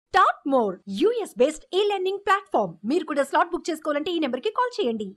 Top more US based e learning platform మీరు కూడా slot book చేసుకోవాలంటే ఈ నెంబర్కి కాల్ చేయండి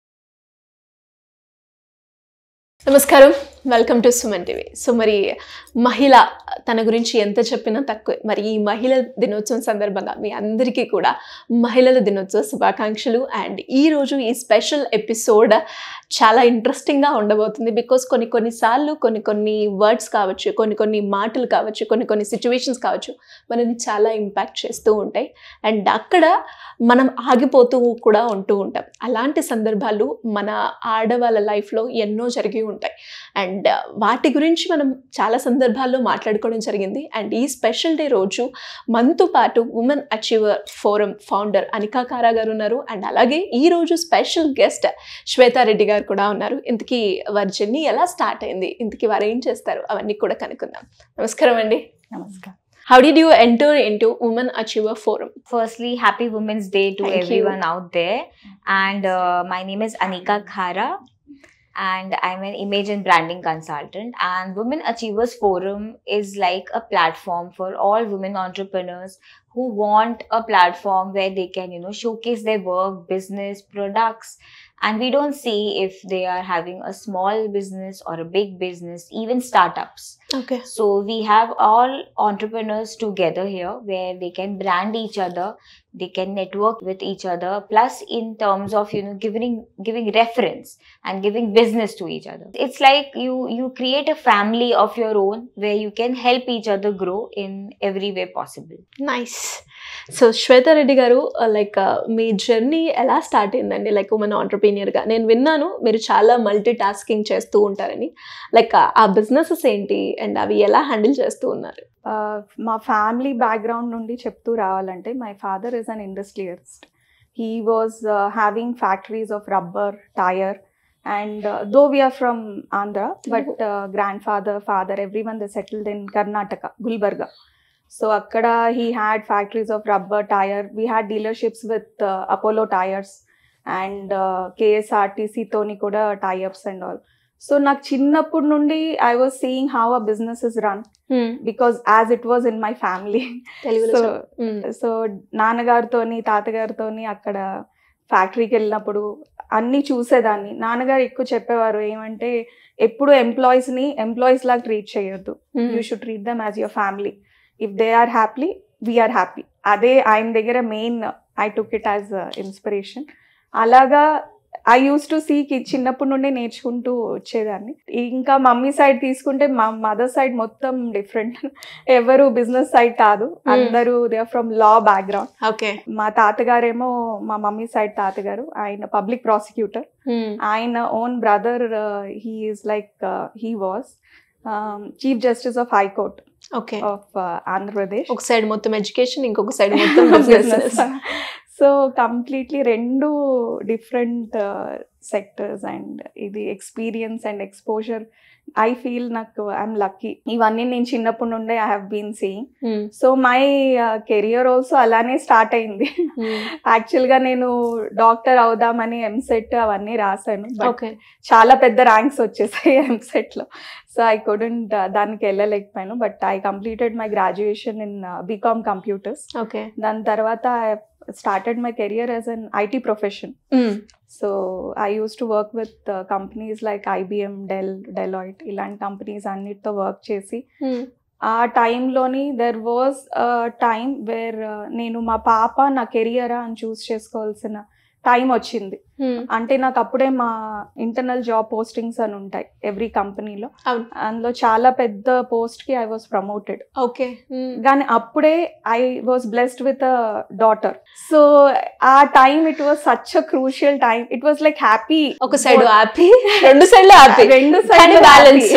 నమస్కారం welcome to Suman TV so మరి మహిళ తన గురించి ఎంత చెప్పినా తక్కువే మరి ఈ మహిళల దినోత్సవం సందర్భంగా మీ అందరికీ కూడా మహిళల దినోత్సవ శుభాకాంక్షలు అండ్ ఈరోజు ఈ స్పెషల్ ఎపిసోడ్ చాలా ఇంట్రెస్టింగ్గా ఉండబోతుంది బికాస్ కొన్ని కొన్నిసార్లు కొన్ని కొన్ని వర్డ్స్ కావచ్చు కొన్ని కొన్ని మాటలు కావచ్చు కొన్ని కొన్ని సిచ్యువేషన్స్ కావచ్చు మనని చాలా ఇంపాక్ట్ చేస్తూ ఉంటాయి అండ్ అక్కడ మనం ఆగిపోతూ కూడా ఉంటూ ఉంటాం అలాంటి సందర్భాలు మన ఆడవాళ్ళ లైఫ్లో ఎన్నో జరిగి ఉంటాయి అండ్ వాటి గురించి మనం చాలా సందర్భాల్లో మాట్లాడుకోవడం జరిగింది అండ్ ఈ స్పెషల్ డే రోజు మనతో పాటు women achiever forum founder Anika Kara గారు ఉన్నారు అండ్ అలాగే ఈ రోజు స్పెషల్ గెస్ట్ శ్వేతారెడ్డి గారు కూడా ఉన్నారు ఇంతకీ వారి జర్నీ ఎలా స్టార్ట్ అయింది ఇంతకీ వారు ఏం చేస్తారు అవన్నీ కూడా కనుక్కుందాం నమస్కారం అండి Namaskar. How did you enter in to women achiever forum Firstly, happy Women's Day to Thank you. everyone out there. And uh, my name is Anika Khara, and I'm an image and branding consultant. And Women Achievers Forum is like a platform for all women entrepreneurs who want a platform where they can, you know, showcase their work, business, products. And we don't see if they are having a small business or a big business, even startups. Okay So we have all entrepreneurs together here where they can brand each other, they can network with each other, plus in terms of you know giving giving reference and giving business to each other. It's like you you create a family of your own where you can help each other grow in every way possible. Nice so Shweta Reddy గారు like మీ journey ఎలా start అయిందండి like women ఆంటర్ప్రీనియర్గా నేను విన్నాను మీరు చాలా multi tasking చేస్తూ ఉంటారని లైక్ ఆ బిజినెసెస్ ఏంటి అండ్ అవి ఎలా హ్యాండిల్ చేస్తూ ఉన్నారు Uh, మా ఫ్యామిలీ బ్యాక్గ్రౌండ్ నుండి చెప్తూ రావాలంటే my father is an industrialist he was having factories of rubber tyre and though we are from Andhra but grandfather father every one the settled in Karnataka Gulbarga so అక్కడ he had factories of rubber tyre we had dealerships with Apollo tyres and కేఎస్ఆర్టీసీతోని కూడా tie ups and all so నాకు చిన్నప్పటి నుండి I was seeing how a business is run because as it was in my family తెలుగులో so చెప్ప- hmm. So నాన్నగారితోని తాతగారితోని అక్కడ ఫ్యాక్టరీకి వెళ్ళినప్పుడు అన్నీ చూసేదాన్ని నాన్నగారు ఎక్కువ చెప్పేవారు ఏమంటే ఎప్పుడు ఎంప్లాయీస్ ని ఎంప్లాయీస్ లాగా ట్రీట్ చేయొద్దు hmm. You should treat them as your family if they are happy we are happy అదే ఆయన దగ్గర main I took it as inspiration అలాగా ఐ యూస్ టు సీ చిన్నప్పటి నుండి నేర్చుకుంటూ వచ్చేదాన్ని ఇంకా మమ్మీ సైడ్ తీసుకుంటే మా మదర్ సైడ్ మొత్తం డిఫరెంట్ ఎవరు బిజినెస్ సైడ్ కాదు అందరూ they are from law background okay మా తాతగారేమో మా మమ్మీ సైడ్ తాతగారు ఆయన పబ్లిక్ ప్రాసిక్యూటర్ మ్మ్. ఆయన own brother he is like he was chief justice of high court okay of Andhra Pradesh ఒక సైడ్ మొత్తం ఎడ్యుకేషన్ ఇంకొక సైడ్ మొత్తం బిజినెస్ సో కంప్లీట్లీ రెండు డిఫరెంట్ సెక్టర్స్ అండ్ ఇది experience and exposure I feel నాకు ఐఎమ్ లక్కీ ఇవన్నీ నేను చిన్నప్పటి నుండే I have been seeing so my career also అలానే స్టార్ట్ అయింది యాక్చువల్గా నేను డాక్టర్ అవుదామని ఎంసెట్ అవన్నీ రాశాను బట్ ఓకే చాలా పెద్ద ర్యాంక్స్ వచ్చేసాయి ఎంసెట్ లో సో ఐ కుడెంట్ దానికి వెళ్ళలేకపోయాను but I completed my graduation in BCom computers okay దాని తర్వాత I started my career as an IT profession so I use to work with companies like IBM Dell Deloitte ఇలాంటి companies అన్నిటితో work చేసి ఆ టైంలోని there was time where నేను మా పాప నా కెరియరా అని చూస్ చేసుకోవాల్సిన టైం వచ్చింది అంటే నాకు అప్పుడే మా ఇంటర్నల్ జాబ్ పోస్టింగ్స్ అని ఉంటాయి ఎవ్రీ కంపెనీలో అవును. అందులో చాలా పెద్ద పోస్ట్ కి ఐ వాజ్ ప్రమోటెడ్ ఓకే కానీ అప్పుడే I was blessed with a daughter so ఆ time it was such a crucial time it was like happy ఒక సైడ్ హ్యాపీ రెండు సైడ్ హ్యాపీ రెండు కానీ సైడ్ బ్యాలెన్స్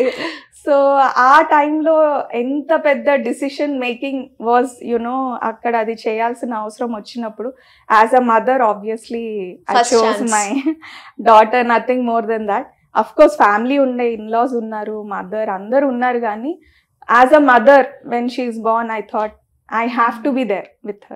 సో ఆ టైంలో ఎంత పెద్ద డిసిషన్ మేకింగ్ వాజ్ యునో అక్కడ అది చేయాల్సిన అవసరం వచ్చినప్పుడు as a mother obviously I First chose chance. My daughter nothing more than that of course family ఉండే ఇన్లాస్ ఉన్నారు మదర్ అందరు ఉన్నారు కానీ as a mother when she is born I thought I have to be there with her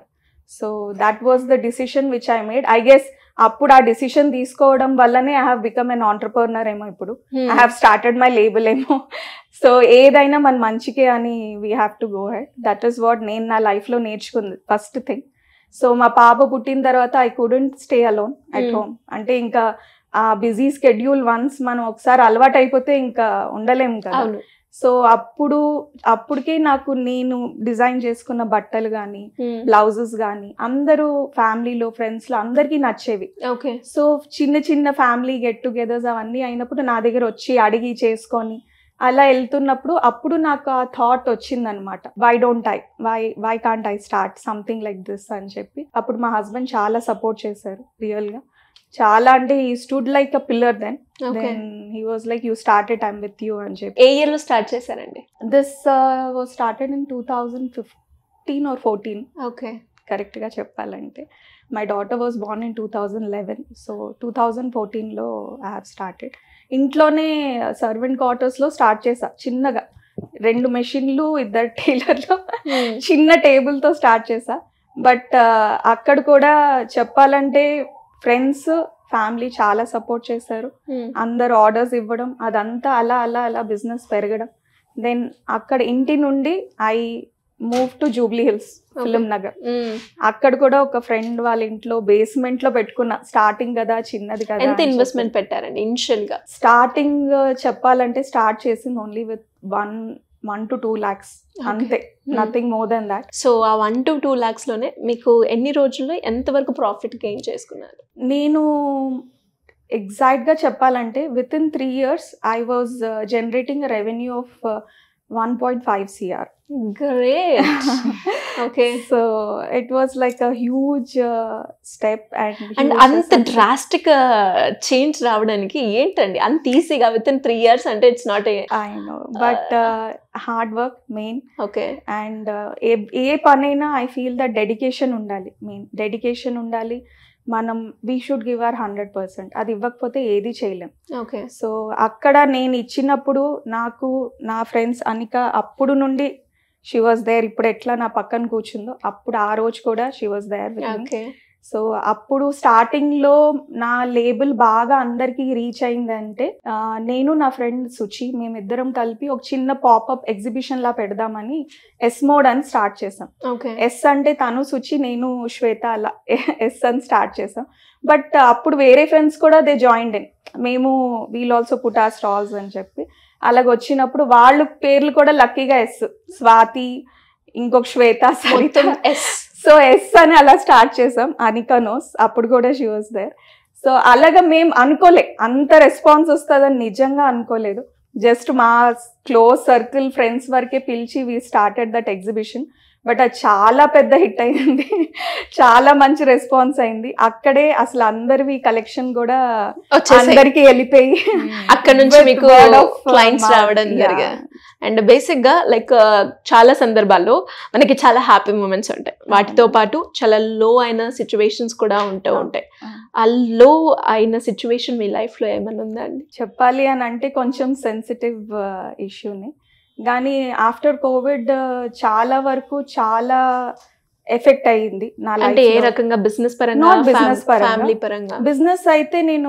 so that was the decision which I made I guess అప్పుడు ఆ decision తీసుకోవడం వల్లనే I have become an entrepreneur ఏమో ఇప్పుడు I have started my label ఏమో so ఏదైనా మన మంచికే అని we have to go head that is what నేను నా లైఫ్లో నేర్చుకుంది ఫస్ట్ థింగ్ సో మా పాప పుట్టిన తర్వాత I couldn't stay alone at Hmm. Home అంటే ఇంకా ఆ బిజీ స్కెడ్యూల్ వన్స్ మనం ఒకసారి అలవాటు అయిపోతే ఇంకా ఉండలేం కదా అవును సో అప్పుడు అప్పటికే నాకు నేను డిజైన్ చేసుకున్న బట్టలు కానీ Hmm. బ్లౌజెస్ కానీ అందరూ ఫ్యామిలీలో ఫ్రెండ్స్లో అందరికీ నచ్చేవి ఓకే సో చిన్న చిన్న ఫ్యామిలీ గెట్ టుగెదర్స్ అవన్నీ అయినప్పుడు నా దగ్గర వచ్చి అడిగి చేసుకొని అలా వెళ్తున్నప్పుడు అప్పుడు నాకు ఆ థాట్ వచ్చిందనమాట why don't I why why can't I start something like this అని చెప్పి అప్పుడు మా హస్బెండ్ చాలా సపోర్ట్ చేశారు రియల్ గా చాలా అంటే ఈ stood like a pillar then okay then he was like you started I'm with you అని చెప్పి ఏ ఇయర్ లో స్టార్ట్ చేశారండి this was started in two thousand fifteen or fourteen okay కరెక్ట్గా చెప్పాలంటే my daughter was born in two thousand eleven so two thousand ఫోర్టీన్లో I have started ఇంట్లోనే servant క్వార్టర్స్లో స్టార్ట్ చేసా చిన్నగా రెండు మెషిన్లు ఇద్దరు టైలర్లు చిన్న టేబుల్తో స్టార్ట్ చేసా బట్ అక్కడ కూడా చెప్పాలంటే ఫ్రెండ్స్ ఫ్యామిలీ చాలా సపోర్ట్ చేశారు అందరు ఆర్డర్స్ ఇవ్వడం అదంతా అలా అలా అలా బిజినెస్ పెరగడం దెన్ అక్కడ ఇంటి నుండి I move to Jubilee Hills Film Nagar అక్కడ కూడా ఒక ఫ్రెండ్ వాళ్ళ ఇంట్లో బేస్మెంట్ లో పెట్టుకున్నా స్టార్టింగ్ కదా చిన్నది కదా ఎంత ఇన్వెస్ట్మెంట్ పెట్టారండి ఇనిషియల్ గా స్టార్టింగ్ చెప్పాలంటే స్టార్ట్ చేసింది only with one one to two lakhs అంతే nothing more than that so ఆ వన్ టు టూ లాక్స్ లోనే మీకు ఎన్ని రోజుల్లో ఎంత వరకు ప్రాఫిట్ గెయిన్ చేసుకున్నారు నేను ఎగ్జాక్ట్ గా చెప్పాలంటే with in three years I was generating revenue of one point five CR great okay so it was like a huge step and and అంత డ్రాస్టిక్ చేంజ్ రావడానికి ఏంటండి అంత ఈజీగా విత్ ఇన్ త్రీ ఇయర్స్ అంటే it's not a I know but hard work main okay and ఏ ఏ పనైనా I feel the dedication ఉండాలి మెయిన్ డెడికేషన్ ఉండాలి మనం we should give our hundred percent అది ఇవ్వకపోతే ఏది చేయలేం ఓకే సో అక్కడ నేను ఇచ్చినప్పుడు నాకు నా ఫ్రెండ్స్ అనిక అప్పుడు నుండి షీ వాజ్ దేర్ ఇప్పుడు ఎట్లా నా పక్కన కూర్చుందో అప్పుడు ఆ రోజు కూడా she was there okay so అప్పుడు స్టార్టింగ్ లో నా లేబుల్ బాగా అందరికి రీచ్ అయిందంటే ఆ, నేను నా ఫ్రెండ్ సుచి మేమిద్దరం కలిపి ఒక చిన్న పాపప్ ఎగ్జిబిషన్ లా పెడదామని ఎస్ మోడ్ అని స్టార్ట్ చేసాం ఓకే ఎస్ అంటే తను సుచి నేను శ్వేత అలా ఎస్ అని స్టార్ట్ చేసాం బట్ అప్పుడు వేరే ఫ్రెండ్స్ కూడా దే జాయిన్డ్ ఇన్ మేము వీల్ ఆల్సో పుట్ ఆ స్టాల్స్ అని చెప్పి అలాగ వచ్చినప్పుడు వాళ్ళు పేర్లు కూడా లక్కీగా ఎస్ స్వాతి ఇంకొక శ్వేత సరిత మొత్తం ఎస్ సో ఎస్ అని అలా స్టార్ట్ చేసాం అనికా నోస్ అప్పుడు కూడా షీ వాస్ దేర్ సో అలాగా మేము అనుకోలే అంత రెస్పాన్స్ వస్తుందని నిజంగా అనుకోలేదు జస్ట్ మా క్లోజ్ సర్కిల్ ఫ్రెండ్స్ వరకే పిలిచి we started that exhibition but అది చాలా పెద్ద హిట్ అయింది చాలా మంచి రెస్పాన్స్ అయింది అక్కడే అసలు అందరివి కలెక్షన్ కూడా వచ్చేసాయి అందరికి వెళ్ళిపోయి అక్కడ నుంచి With మీకు word of క్లయింట్స్ mouth, రావడం yeah. జరిగాయి అండ్ బేసిక్ గా లైక్ చాలా సందర్భాల్లో మనకి చాలా హ్యాపీ మూమెంట్స్ ఉంటాయి వాటితో పాటు చాలా లో అయిన సిచ్యువేషన్స్ కూడా ఉంటూ అవును. ఉంటాయి ఆ లో అయిన సిచ్యువేషన్ మీ లైఫ్ లో ఏమైనా ఉందా అండి చెప్పాలి అని అంటే కొంచెం సెన్సిటివ్ ఇష్యూని కానీ ఆఫ్టర్ కోవిడ్ చాలా వరకు చాలా ఎఫెక్ట్ అయ్యింది నా అంటే ఏ లైఫ్ రకంగా బిజినెస్ పరంగా Not business పరంగా. ఫ్యామిలీ పరంగా బిజినెస్ అయితే నేను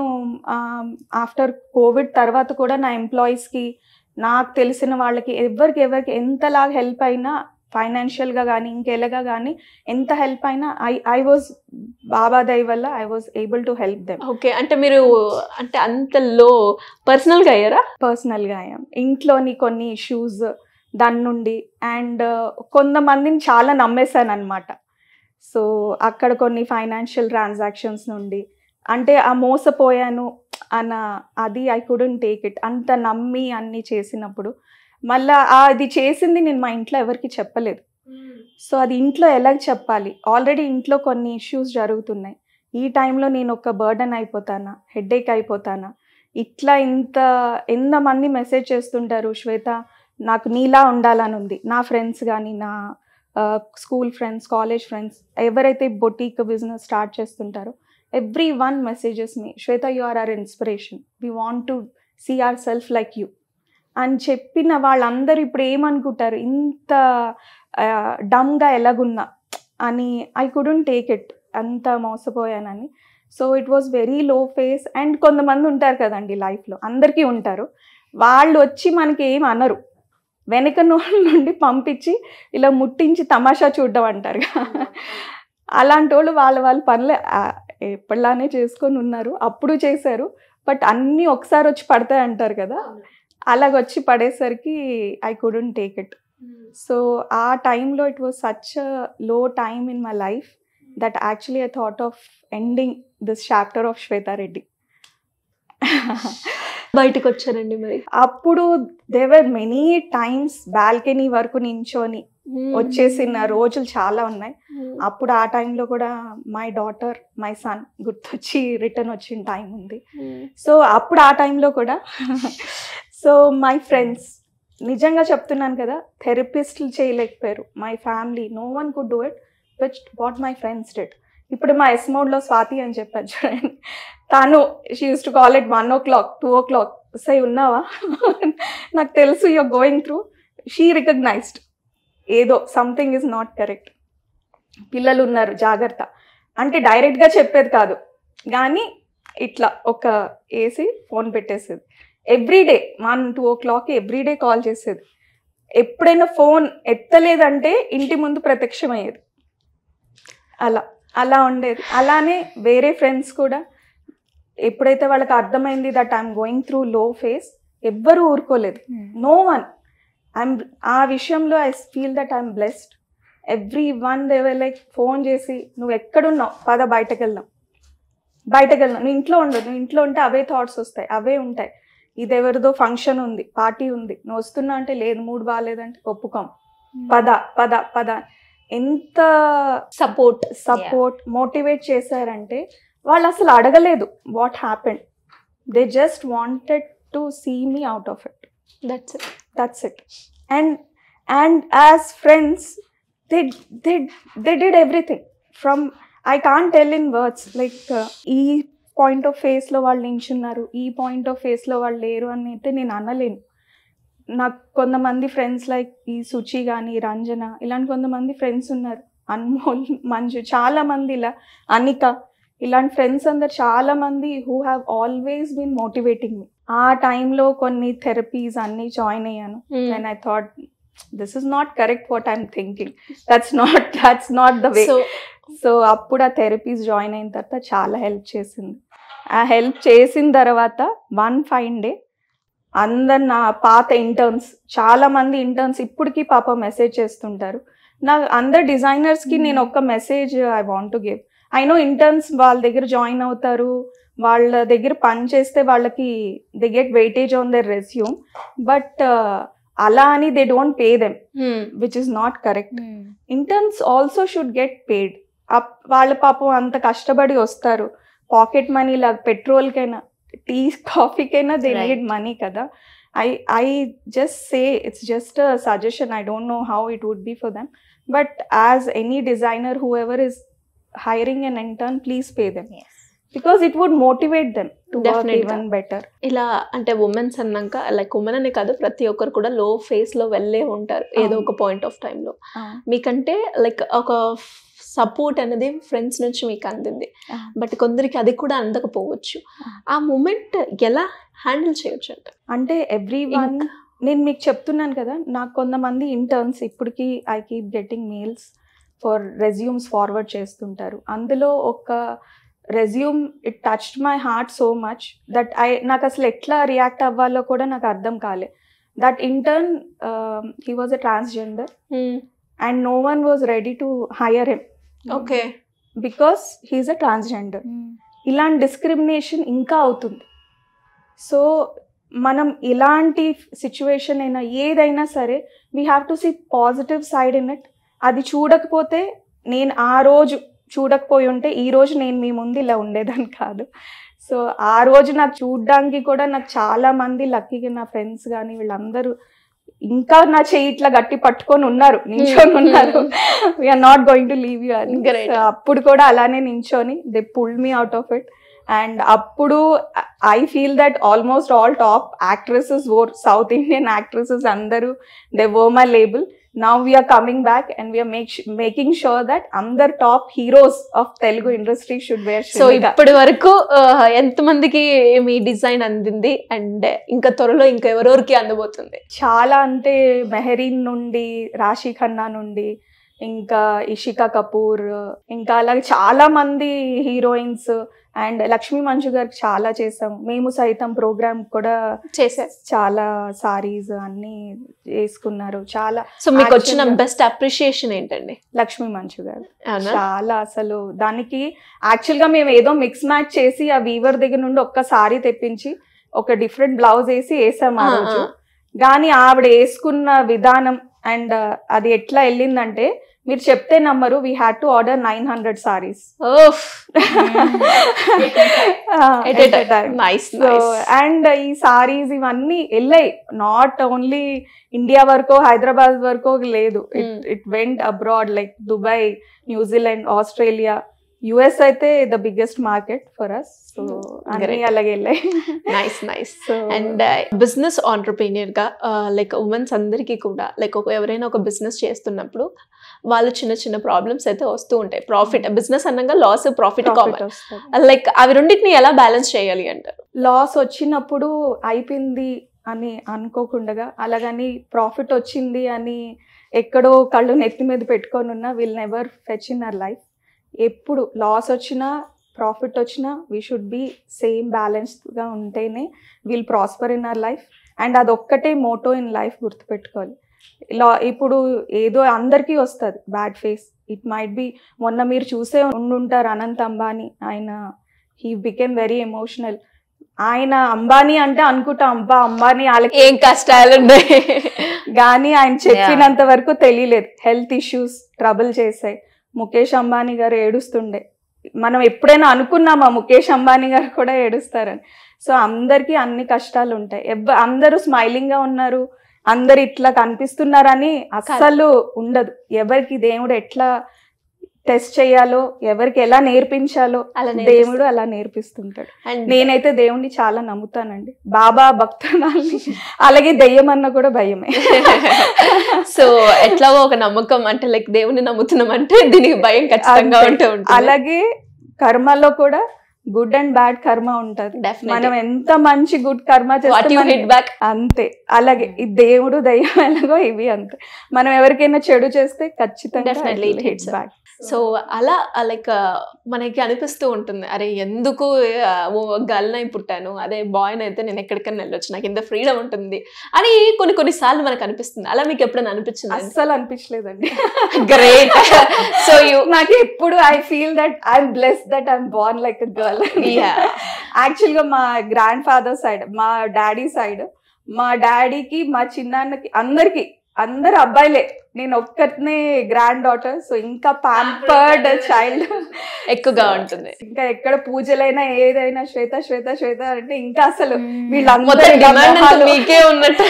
ఆఫ్టర్ కోవిడ్ తర్వాత కూడా నా ఎంప్లాయీస్ కి నాకు తెలిసిన వాళ్ళకి ఎవరికి ఎవరికి ఎంతలాగా హెల్ప్ అయినా ఫైనాన్షియల్ గా కానీ ఇంకెలాగా కానీ ఎంత హెల్ప్ అయినా ఐ ఐ వాజ్ బాబా దయ వల్ల I was able to help them okay అంటే మీరు అంటే అంత లో పర్సనల్ గా అయ్యారా పర్సనల్గా అయ్యాం ఇంట్లోని కొన్ని ఇష్యూస్ దాని నుండి అండ్ కొంతమందిని చాలా నమ్మేశాను అనమాట సో అక్కడ కొన్ని ఫైనాన్షియల్ ట్రాన్సాక్షన్స్ నుండి అంటే ఆ మోసపోయాను అన్న అది ఐ కుడెంట్ టేక్ ఇట్ అంత నమ్మి అన్ని చేసినప్పుడు మళ్ళా ఆ అది చేసింది నేను మా ఇంట్లో ఎవరికి చెప్పలేదు సో అది ఇంట్లో ఎలా చెప్పాలి ఆల్రెడీ ఇంట్లో కొన్ని ఇష్యూస్ జరుగుతున్నాయి ఈ టైంలో నేను ఒక బర్డన్ అయిపోతానా హెడేక్ అయిపోతానా ఇట్లా ఇంత ఎంతమంది మెసేజ్ చేస్తుంటారు శ్వేత నాకు నీలా ఉండాలని ఉంది నా ఫ్రెండ్స్ కానీ నా స్కూల్ ఫ్రెండ్స్ కాలేజ్ ఫ్రెండ్స్ ఎవరైతే బొటీక్ బిజినెస్ స్టార్ట్ చేస్తుంటారో every one messages me Shweta you are our inspiration we want to see our self like you అని చెప్పిన వాళ్ళందరూ ఇప్పుడు ఏమనుకుంటారు ఇంత డమ్గా ఎలాగున్నా అని ఐ కుడెంట్ టేక్ ఇట్ అంత మోసపోయానని so it was very low phase and కొంతమంది ఉంటారు కదండి లైఫ్లో అందరికీ ఉంటారు వాళ్ళు వచ్చి మనకి ఏం అనరు వెనక నుండి పంపించి ఇలా ముట్టించి తమాషా చూడడం అంటారు అలాంటి వాళ్ళు వాళ్ళ వాళ్ళ పనులు ఆ, ఎప్పటిలానే చేసుకొని ఉన్నారు అప్పుడు చేశారు బట్ అన్నీ ఒకసారి వచ్చి పడతాయి అంటారు కదా అలాగొచ్చి పడేసరికి I couldn't take it so ఆ టైంలో it was such low time in my life that actually I thought of ending this chapter of Shweta Reddy బయటకు వచ్చారండి మరి అప్పుడు దేవర్ మెనీ టైమ్స్ బాల్కనీ వరకు నించొని వచ్చేసిన రోజులు చాలా ఉన్నాయి అప్పుడు ఆ టైంలో కూడా మై డాటర్ మై సన్ గుర్తొచ్చి రిటర్న్ వచ్చిన టైం ఉంది సో అప్పుడు ఆ టైంలో కూడా సో మై ఫ్రెండ్స్ నిజంగా చెప్తున్నాను కదా థెరపిస్టులు చేయలేకపోయారు my family no one could do it which what my friends did ఇప్పుడు మా ఎస్ మోడ్లో స్వాతి అని చెప్పారు చూడండి తాను she use to call it one o'clock two o'clock సై ఉన్నావా నాకు తెలుసు you're going through she recognized ఏదో సంథింగ్ ఈజ్ నాట్ కరెక్ట్ పిల్లలు ఉన్నారు జాగ్రత్త అంటే డైరెక్ట్గా చెప్పేది కాదు కానీ ఇట్లా ఒక వేసి ఫోన్ పెట్టేసేది everyday one two o'clock everyday call చేసేది ఎప్పుడైనా ఫోన్ ఎత్తలేదంటే ఇంటి ముందు ప్రత్యక్షమయ్యేది అలా అలా ఉండేది అలానే వేరే ఫ్రెండ్స్ కూడా ఎప్పుడైతే వాళ్ళకి అర్థమైంది that I'm going through low phase ఎవ్వరూ ఊరుకోలేదు నో వన్ ఐమ్ ఆ విషయంలో I feel that I'm blessed every one they were like phone చేసి నువ్వు ఎక్కడున్నావు పద బయటకు వెళ్దాం బయటకు వెళ్దాం నువ్వు ఇంట్లో ఉండదు నువ్వు ఇంట్లో ఉంటే అవే థాట్స్ వస్తాయి అవే ఉంటాయి ఇది ఎవరిదో ఫంక్షన్ ఉంది పార్టీ ఉంది నువ్వు వస్తున్నా అంటే లేదు మూడ్ బాగాలేదంటే ఒప్పుకోం పద పద పద ఎంత సపోర్ట్ సపోర్ట్ మోటివేట్ చేశారంటే వాళ్ళు అసలు అడగలేదు what happened they just wanted to see me out of it that's that's it and and as friends they they they did everything from i can't tell in words like uh, ఈ point of ఫేస్లో వాళ్ళు నించున్నారు ఈ point of ఫేస్లో వాళ్ళు లేరు అని అయితే నేను అనలేను నాకు కొంతమంది ఫ్రెండ్స్ లైక్ ఈ సుచి కానీ రంజన ఇలాంటి కొంతమంది ఫ్రెండ్స్ ఉన్నారు అన్మోల్ మంజు చాలా మంది ఇలా అనిక ఇలాంటి ఫ్రెండ్స్ అందరు చాలా మంది who have always been motivating me ఆ టైంలో కొన్ని థెరపీస్ అన్ని జాయిన్ అయ్యాను and I thought this is not correct what I'm thinking that's not that's not the way so so అప్పుడు ఆ థెరపీస్ జాయిన్ అయిన తర్వాత చాలా హెల్ప్ చేసింది ఆ హెల్ప్ చేసిన తర్వాత వన్ ఫైన్ డే అందరు నా పాత ఇంటర్న్స్ చాలా మంది ఇంటర్న్స్ ఇప్పటికీ పాప మెసేజ్ చేస్తుంటారు నా అందరు డిజైనర్స్కి నేను ఒక message I want to give I know interns వాళ్ళ దగ్గర జాయిన్ అవుతారు వాళ్ళ దగ్గర పని చేస్తే వాళ్ళకి they get weightage on their resume but అలా అని they don't pay them which is not correct interns also should get paid వాళ్ళ పాపం అంత కష్టపడి వస్తారు పాకెట్ మనీ లాగా పెట్రోల్కైనా టీ కాఫీకైనా దే Right. నీడ్ మనీ కదా I I just say it's just suggestion I don't know how it would be for them but as any designer who ever is hiring an intern please pay them because it would motivate them to work Definitely. Even better ఇలా అంటే women's అన్నాక like women అనే కాదు ప్రతి ఒక్కరు కూడా లో face లో వెళ్ళే ఉంటారు ఏదో అవును. ఒక పాయింట్ ఆఫ్ టైంలో మీకంటే లైక్ ఒక సపోర్ట్ అనేది ఫ్రెండ్స్ నుంచి మీకు అందింది Ah. బట్ కొందరికి అది కూడా అందకపోవచ్చు ఆ మూమెంట్ ఎలా హ్యాండిల్ చేయొచ్చు అంటే అంటే ఎవ్రీ వన్ నేను మీకు చెప్తున్నాను కదా నాకు కొంతమంది ఇంటర్న్స్ ఇప్పటికీ I keep getting mails for resumes forward చేస్తుంటారు అందులో ఒక resume it touched my heart so much that I నాకు అసలు ఎట్లా రియాక్ట్ అవ్వాలో కూడా నాకు అర్థం కాలే that intern he was a transgender and no one was ready to hire him okay because he's a transgender ఇలాంటి డిస్క్రిమినేషన్ ఇంకా అవుతుంది సో మనం ఇలాంటి సిచ్యువేషన్ అయినా ఏదైనా సరే we have to see positive side in it అది చూడకపోతే నేను ఆ రోజు చూడకపోయి ఉంటే ఈ రోజు నేను మీ ముందు ఇలా ఉండేదాన్ని కాదు సో ఆ రోజు నాకు చూడడానికి కూడా నాకు చాలా మంది లక్కీగా నా ఫ్రెండ్స్ కానీ వీళ్ళందరూ ఇంకా నా చెయ్యి ఇట్లా గట్టి పట్టుకొని ఉన్నారు నించొని ఉన్నారు we are not going to leave you అని Great. So, అప్పుడు కూడా అలానే నించొని they pull me out of it and అప్పుడు I feel that almost all top actresses or South Indian actresses అందరూ they wore my label now we are coming back and we are make, making sure that under top heroes of Telugu industry should wear so ఇప్పటి వరకు ఎంత మందికి మీ design అందింది and ఇంకా త్వరలో ఇంకా ఎవరెవరికి అందబోతుంది చాలా అంటే మెహరీన్ నుండి రాశి ఖన్నా నుండి ఇంకా ఇషికా కపూర్ ఇంకా అలాగే చాలా మంది హీరోయిన్స్ అండ్ లక్ష్మీ మంచు గారికి చాలా చేసాం మేము సైతం ప్రోగ్రామ్ కూడా చేశారు చాలా సారీస్ అన్ని వేసుకున్నారు చాలా సో మీకు వచ్చిన Actually- బెస్ట్ అప్రిషియేషన్ ఏంటండి లక్ష్మీ మంచు గారు అవునా చాలా అసలు దానికి యాక్చువల్ గా మేము ఏదో మిక్స్ మ్యాచ్ చేసి ఆ వీవర్ దగ్గర నుండి ఒక్క సారీ తెప్పించి ఒక డిఫరెంట్ బ్లౌజ్ వేసి వేసాం ఆ ఆ, రోజు ఆ. కానీ ఆవిడ వేసుకున్న విధానం అండ్ అది ఎట్లా వెళ్ళిందంటే మీరు చెప్తే నమ్మరు we had to order nine hundred saris oh nice so and ఈ సారీస్ ఇవన్నీ వెళ్ళాయి నాట్ ఓన్లీ ఇండియా వరకు హైదరాబాద్ వరకు లేదు it Hmm. It went abroad like Dubai New Zealand Australia US అయితే the biggest market for us so అన్ని Great. అలాగే వెళ్ళాయి nice nice so and business entrepreneur గా లైక్ ఉమెన్స్ అందరికీ కూడా లైక్ ఒక ఎవరైనా ఒక బిజినెస్ చేస్తున్నప్పుడు వాళ్ళు చిన్న చిన్న ప్రాబ్లమ్స్ అయితే వస్తూ ఉంటాయి ప్రాఫిట్ బిజినెస్ అన్నగా లాస్ ప్రాఫిట్ కామన్ లైక్ అవి రెండింటిని ఎలా బ్యాలెన్స్ చేయాలి అంటారు లాస్ వచ్చినప్పుడు అయిపోయింది అని అనుకోకుండా అలాగని ప్రాఫిట్ వచ్చింది అని ఎక్కడో కళ్ళు నెత్తి మీద పెట్టుకొని ఉన్నా will never fetch in our life ఎప్పుడు లాస్ వచ్చినా ప్రాఫిట్ వచ్చినా వీ షుడ్ బి సేమ్ బ్యాలెన్స్గా ఉంటేనే will prosper in our life and అదొక్కటే మోటో ఇన్ లైఫ్ గుర్తుపెట్టుకోవాలి లా ఇప్పుడు ఏదో అందరికీ వస్తుంది bad phase it might be మొన్న మీరు చూసే ఉండుంటారు అనంత్ అంబానీ ఆయన హీ బికెమ్ వెరీ ఎమోషనల్ ఆయన అంబానీ అంటే అనుకుంటా అబ్బా అంబానీ వాళ్ళకి ఏం కష్టాలు ఉన్నాయి కానీ ఆయన చెప్పినంత వరకు తెలియలేదు హెల్త్ ఇష్యూస్ ట్రబుల్ చేశాయి ముఖేష్ అంబానీ గారు ఏడుస్తుండే మనం ఎప్పుడైనా అనుకున్నామా ముఖేష్ అంబానీ గారు కూడా ఏడుస్తారని సో అందరికీ అన్ని కష్టాలు ఉంటాయి ఎవ్వ అందరూ స్మైలింగ్ గా ఉన్నారు అందరు ఇట్లా కనిపిస్తున్నారని అస్సలు ఉండదు ఎవరికి దేవుడు ఎట్లా టెస్ట్ చేయాలో ఎవరికి ఎలా నేర్పించాలో అలా దేవుడు అలా నేర్పిస్తుంటాడు అండ్ నేనైతే దేవుణ్ణి చాలా నమ్ముతానండి బాబా భక్తురాల్ని అలాగే దెయ్యం అన్న కూడా భయమే సో ఎట్లాగో ఒక నమ్మకం అంటే లైక్ దేవుని నమ్ముతున్నాం అంటే దీనికి భయం ఖచ్చితంగా అంతే. ఉంటూ ఉంటుంది అలాగే కర్మలో కూడా గుడ్ అండ్ బ్యాడ్ కర్మ ఉంటది మనం డెఫినెట్లీ ఎంత మంచి గుడ్ కర్మ వాట్ చేస్తే యు మనకి- హిట్ బ్యాక్ అంతే అలాగే ఈ దేవుడు దయ్యం ఎలాగో ఇవి అంతే మనం ఎవరికైనా చెడు చేస్తే ఖచ్చితంగా Definitely it hit hits. Back so అలా లైక్ మనకి అనిపిస్తూ ఉంటుంది అరే ఎందుకు గర్ల్ అయి పుట్టాను అదే బాయ్ అయితే నేను ఎక్కడికైనా వెళ్ళొచ్చు నాకు ఇంత ఫ్రీడమ్ ఉంటుంది అని కొన్ని కొన్ని సార్లు మనకు అనిపిస్తుంది అలా మీకు ఎప్పుడైనా అనిపించింది అస్సలు అనిపించలేదండి గ్రేట్ సో యూ నాకు ఎప్పుడు I feel that I'm bless that I'm born like a girl Yeah. Actual గా మా గ్రాండ్ ఫాదర్ సైడ్ మా డాడీ సైడ్ మా డాడీకి మా చిన్నాన్నకి అందరికి అందరు అబ్బాయిలే నేను ఒక్కరినే గ్రాండ్ డాటర్ సో ఇంకా ప్యాంపర్డ్ చైల్డ్ ఎక్కువగా ఉంటుంది ఇంకా ఎక్కడ పూజలైనా ఏదైనా శ్వేత శ్వేత శ్వేత అంటే ఇంకా అసలు మొత్తం వీళ్ళందరి డిమాండ్ అంతా మొహాలు, మీకే ఉన్నట్టు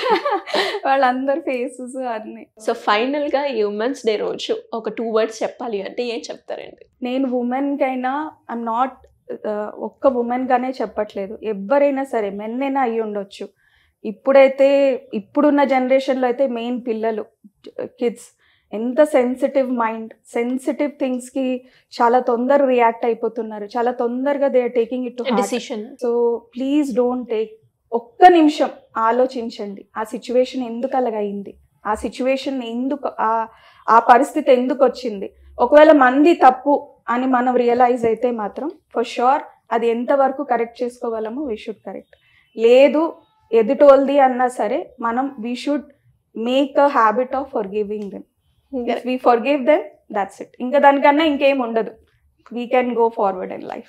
వాళ్ళందరి ఫేసెస్ అన్ని సో ఫైనల్ గా ఈ ఉమెన్స్ డే రోజు ఒక టూ వర్డ్స్ చెప్పాలి అంటే ఏం చెప్తారండి నేను ఉమెన్ కైనా ఐఎమ్ నాట్ ఒక్క ఉమెన్ గానే చెప్పట్లేదు ఎవరైనా సరే మెన్ అయినా అయ్యి ఉండొచ్చు ఇప్పుడైతే ఇప్పుడున్న జనరేషన్లో అయితే మెయిన్ పిల్లలు కిడ్స్ ఎంత సెన్సిటివ్ మైండ్ సెన్సిటివ్ థింగ్స్కి చాలా తొందర రియాక్ట్ అయిపోతున్నారు చాలా తొందరగా they are taking it to decision so please don't take ఒక్క నిమిషం ఆలోచించండి ఆ సిచ్యువేషన్ ఎందుకు అలాగైంది ఆ సిచ్యువేషన్ ఎందుకు ఆ ఆ పరిస్థితి ఎందుకు వచ్చింది ఒకవేళ మంది తప్పు అని మనం రియలైజ్ అయితే మాత్రం ఫర్ షూర్ అది ఎంతవరకు కరెక్ట్ చేసుకోగలమో వీ షుడ్ కరెక్ట్ లేదు ఎదుటోల్ది అన్నా సరే మనం we should make a habit of forgiving them if we forgive them that's it ఇంకా దానికన్నా ఇంకేం ఉండదు we can go forward in life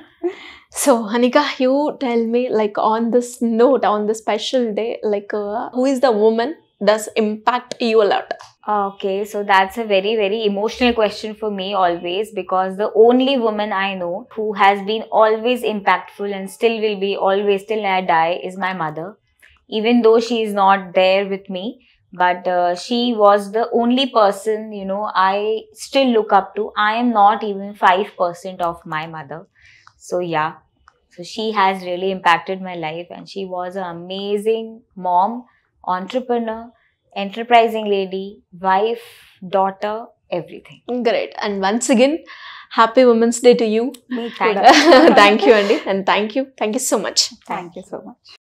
so Hanika, you tell me like on this note, on this special day, like uh, who is the woman does impact you a lot? Okay, so that's a very, very emotional question for me always because the only woman I know who has been always impactful and still will be always till I die is my mother. Even though she is not there with me, but uh, she was the only person, you know, I still look up to. I am not even 5% of my mother. So, yeah. So, she has really impacted my life and she was an amazing mom, entrepreneur, enterprising lady, wife, daughter, everything. Great and once again happy women's day to you మీకు Thank కూడా thank you అండి and thank you thank you so much thank you so much